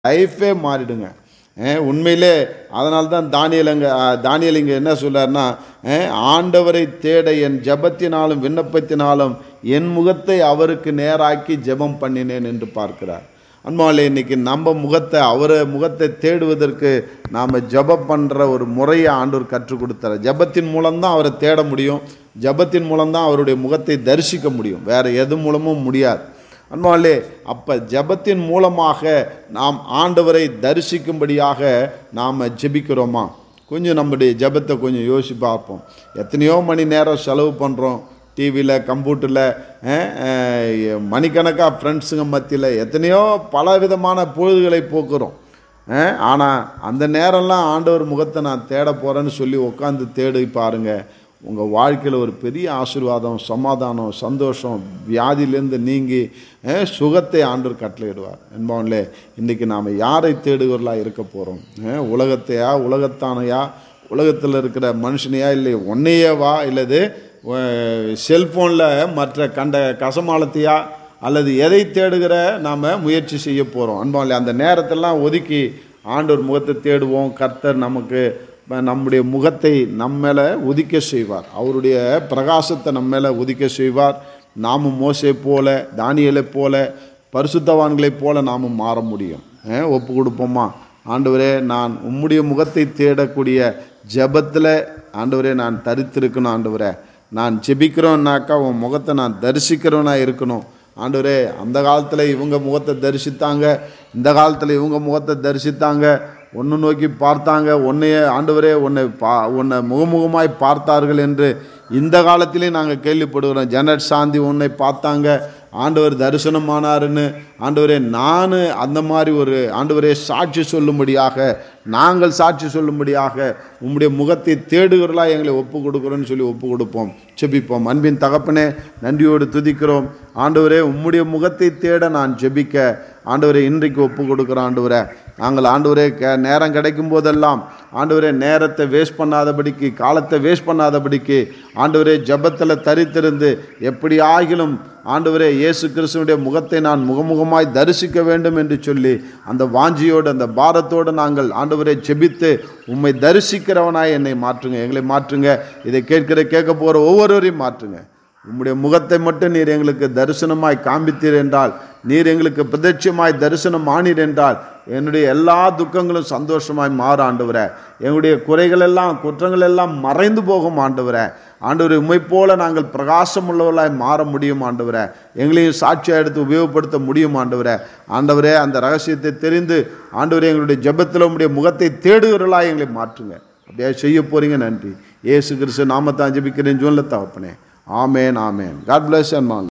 லைஃபே மாறிடுங்க அஹ் உண்மையிலே அதனால தான் தானியல் அங்கே தானியல் இங்கே என்ன சொல்றாருன்னா அஹ் ஆண்டவரை தேட என் ஜெபத்தினாலும் விண்ணப்பத்தினாலும் என் முகத்தை அவருக்கு நேராக்கி ஜெபம் பண்ணினேன் என்று பார்க்கிறார் அன்பாலே இன்னைக்கு நம்ம முகத்தை அவரை முகத்தை தேடுவதற்கு நாம் ஜெபம் பண்ணுற ஒரு முறையை ஆண்டவர் கற்றுக் கொடுத்தார் ஜெபத்தின் மூலம்தான் அவரை தேட முடியும் ஜெபத்தின் மூலம்தான் அவருடைய முகத்தை தரிசிக்க முடியும் வேறு எது மூலமும் முடியாது அன்பாலே அப்போ ஜெபத்தின் மூலமாக நாம் ஆண்டவரை தரிசிக்கும்படியாக நாம் ஜெபிக்கிறோமா கொஞ்சம் நம்முடைய ஜெபத்தை கொஞ்சம் யோசிச்சு பார்ப்போம் எத்தனையோ மணி நேரம் செலவு பண்ணுறோம் டிவியில் கம்ப்யூட்டரில் மணிக்கணக்காக ஃப்ரெண்ட்ஸுங்க மத்தியில் எத்தனையோ பல விதமான பொழுதுகளை போக்குறோம் ஆனால் அந்த நேரம்லாம் ஆண்டவர் முகத்தை நான் தேட போகிறேன்னு சொல்லி உட்காந்து தேடி பாருங்கள் உங்கள் வாழ்க்கையில் ஒரு பெரிய ஆசீர்வாதம் சமாதானம் சந்தோஷம் வியாதியிலேருந்து நீங்கி அஹ், சுகத்தை ஆண்டவர் கட்டளையிடுவார் என்பவன்லே இன்றைக்கி நாம் யாரை தேடுகிறவர்களாக இருக்க போகிறோம் உலகத்தையா உலகத்தானையா உலகத்தில் இருக்கிற மனுஷனையா இல்லை ஒன்னையேவா இல்லது செல்ஃபோனில் மற்ற கண்ட கசமாலத்தையா அல்லது எதை தேடுகிற நாம் முயற்சி செய்ய போகிறோம் அன்பாலே அந்த நேரத்தெல்லாம் ஒதுக்கி ஆண்டவர் முகத்தை தேடுவோம் கர்த்தர் நமக்கு ம- நம்முடைய முகத்தை நம்ம மேலே உதிக்க செய்வார் அவருடைய பிரகாசத்தை நம்ம மேலே உதிக்க செய்வார் நாமும் மோசை போல தானியலை போல பரிசுத்தவான்களைப் போல நாமும் மாற முடியும் அஹ், ஒப்பு கொடுப்போமா ஆண்டவரே நான் உம்முடைய முகத்தை தேடக்கூடிய ஜெபத்தில் ஆண்டவரே நான் தரித்திருக்கணும் ஆண்டவரே நான் ஜெபிக்கிறோன்னாக்கா உன் முகத்தை நான் தரிசிக்கிறவனா இருக்கணும் ஆண்டவரே அந்த காலத்தில் இவங்க முகத்தை தரிசித்தாங்க இந்த காலத்தில் இவங்க முகத்தை தரிசித்தாங்க ஒன்று நோக்கி பார்த்தாங்க உன்னையே ஆண்டவரே உன்னை பா உன்னை முகமுகமாய் பார்த்தார்கள் என்று இந்த காலத்திலே நாங்கள் கேள்விப்படுகிறோம் ஜெனட் சாந்தி உன்னை பார்த்தாங்க ஆண்டவர் தரிசனமானாருன்னு ஆண்டவரே நான் அந்த மாதிரி ஒரு ஆண்டவரே சாட்சி சொல்லும்படியாக நாங்கள் சாட்சி சொல்லும்படியாக உம்முடைய முகத்தை தேடுகிறலா எங்களை ஒப்பு கொடுக்குறோன்னு சொல்லி ஒப்பு கொடுப்போம் செபிப்போம் அன்பின் தகப்பனே நன்றியோடு துதிக்கிறோம் ஆண்டவரே உம்முடைய முகத்தை தேட நான் ஜெபிக்க ஆண்டவரே இன்றைக்கு ஒப்பு கொடுக்குறோம் ஆண்டவரே நாங்கள் ஆண்டவரே கே நேரம் கிடைக்கும் போதெல்லாம் ஆண்டவரே நேரத்தை வேஸ்ட் பண்ணாதபடிக்கு காலத்தை வேஸ்ட் பண்ணாதபடிக்கு ஆண்டவரே ஜெபத்தில் தரித்திருந்து எப்படி ஆகிலும் ஆண்டவரே இயேசு கிறிஸ்துவனுடைய முகத்தை நான் முகமுகமாய் தரிசிக்க வேண்டும் என்று சொல்லி அந்த வாஞ்சியோடு அந்த பாரத்தோடு நாங்கள் ஆண்டவரை ஜெபித்து உம்மை தரிசிக்கிறவனாய் என்னை மாற்றுங்க எங்களை மாற்றுங்க இதை கேட்கிற கேட்க போகிற ஒவ்வொருவரையும் மாற்றுங்க உம்முடைய முகத்தை மட்டும் நீர் எங்களுக்கு தரிசனமாய் காண்பித்தீர் என்றால் நீர் எங்களுக்கு பிரதட்சமாய் தரிசனம் ஆனீர் என்றால் என்னுடைய எல்லா துக்கங்களும் சந்தோஷமாய் மாற ஆண்டவரே எங்களுடைய குறைகள் எல்லாம் குற்றங்கள் எல்லாம் மறைந்து போகும் ஆண்டவரே ஆண்டவரை உண்மை போல நாங்கள் பிரகாசம் உள்ளவர்களாய் மாற முடியும் ஆண்டவரே எங்களையும் சாட்சியாக எடுத்து உபயோகப்படுத்த முடியும் ஆண்டவரே ஆண்டவரே அந்த ரகசியத்தை தெரிந்து ஆண்டவரே எங்களுடைய ஜெபத்தில் உம்முடைய முகத்தை தேடுகிறவர்களாய் எங்களை மாற்றுங்க அப்படியே செய்ய போறீங்க நன்றி இயேசு கிறிஸ்து நாமத்தான் ஜெபிக்கிறேன் ஜூனில் தகப்பனே ஆமேன் ஆமேன் காட் பிளஸ் அண்ட்